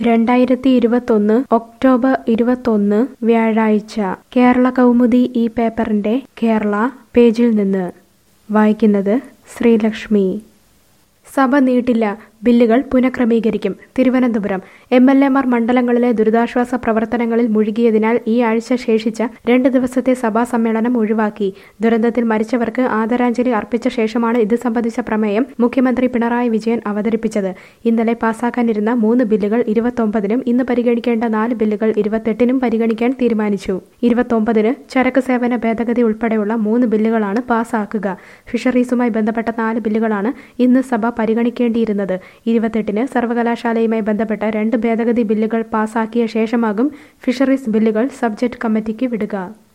രണ്ടായിരത്തി ഇരുപത്തൊന്ന് ഒക്ടോബർ ഇരുപത്തൊന്ന് വ്യാഴാഴ്ച കേരള കൗമുദി ഈ പേപ്പറിന്റെ കേരള പേജിൽ നിന്ന് വായിക്കുന്നത് ശ്രീലക്ഷ്മി സഭ നീട്ടില്ല ബില്ലുകൾ പുനഃക്രമീകരിക്കും തിരുവനന്തപുരം എം എൽ എമാർ മണ്ഡലങ്ങളിലെ ദുരിതാശ്വാസ പ്രവർത്തനങ്ങളിൽ മുഴുകിയതിനാൽ ഈ ആഴ്ച ശേഷിച്ച രണ്ട് ദിവസത്തെ സഭാ സമ്മേളനം ഒഴിവാക്കി ദുരന്തത്തിൽ മരിച്ചവർക്ക് ആദരാഞ്ജലി അർപ്പിച്ച ശേഷമാണ് ഇത് സംബന്ധിച്ച പ്രമേയം മുഖ്യമന്ത്രി പിണറായി വിജയൻ അവതരിപ്പിച്ചത് ഇന്നലെ പാസാക്കാനിരുന്ന മൂന്ന് ബില്ലുകൾ ഇരുപത്തൊമ്പതിനും ഇന്ന് പരിഗണിക്കേണ്ട നാല് ബില്ലുകൾ ഇരുപത്തെട്ടിനും പരിഗണിക്കാൻ തീരുമാനിച്ചു ഇരുപത്തൊമ്പതിന് ചരക്ക് സേവന ഭേദഗതി ഉൾപ്പെടെയുള്ള മൂന്ന് ബില്ലുകളാണ് പാസാക്കുക ഫിഷറീസുമായി ബന്ധപ്പെട്ട നാല് ബില്ലുകളാണ് ഇന്ന് സഭ പരിഗണിക്കേണ്ടിയിരുന്നത് ഇരുപത്തെട്ടിന് സർവകലാശാലയുമായി ബന്ധപ്പെട്ട രണ്ട് ഭേദഗതി ബില്ലുകൾ പാസാക്കിയ ശേഷമാകും ഫിഷറീസ് ബില്ലുകൾ സബ്ജക്ട് കമ്മിറ്റിക്ക് വിടുക